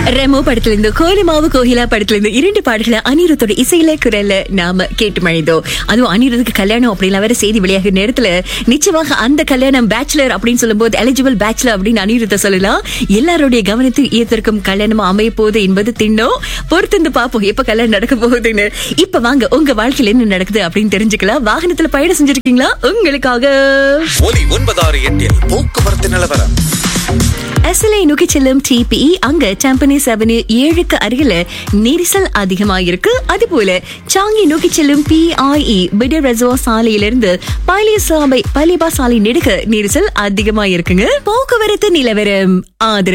ரெமோ படத்துல இருந்து கோலிமாவு கோகிலா படத்துல இருந்து இரண்டு பாடல்களை அனிருத்தோட இசையில குரல்ல நாம கேட்டு மழைந்தோம் அதுவும் அனிருத்துக்கு கல்யாணம் அப்படிலாம் வேற செய்தி வெளியாக நேரத்துல நிச்சயமாக அந்த கல்யாணம் பேச்சுலர் அப்படின்னு சொல்லும்போது எலிஜிபிள் பேச்சுலர் அப்படின்னு அனிருத்த சொல்லலாம் எல்லாருடைய கவனத்தில் ஈர்த்திருக்கும் கல்யாணம் அமைய போகுது என்பது திண்ணம் பொறுத்திருந்து பார்ப்போம் எப்ப கல்யாணம் நடக்க போகுதுன்னு இப்ப வாங்க உங்க வாழ்க்கையில என்ன நடக்குது அப்படின்னு தெரிஞ்சுக்கலாம் வாகனத்துல பயணம் செஞ்சிருக்கீங்களா உங்களுக்காக ஒலி ஒன்பதாறு எட்டில் போக்குவரத்து நிலவரம் எஸ்எல்ஐ நோக்கி செல்லும் டிபிஇ அங்க சாம்பனீஸ் அவென்யூ ஏழுக்கு அருகில நெரிசல் அதிகமாயிருக்கு அதுபோல சாங்கி நோக்கி செல்லும் பிஐஇ பிடர் ரெசோ சாலையிலிருந்து பாலியசாலை பலிபா சாலை நெடுக நெரிசல் அதிகமாயிருக்குங்க போக்குவரத்து நிலவரம் ஆதரவு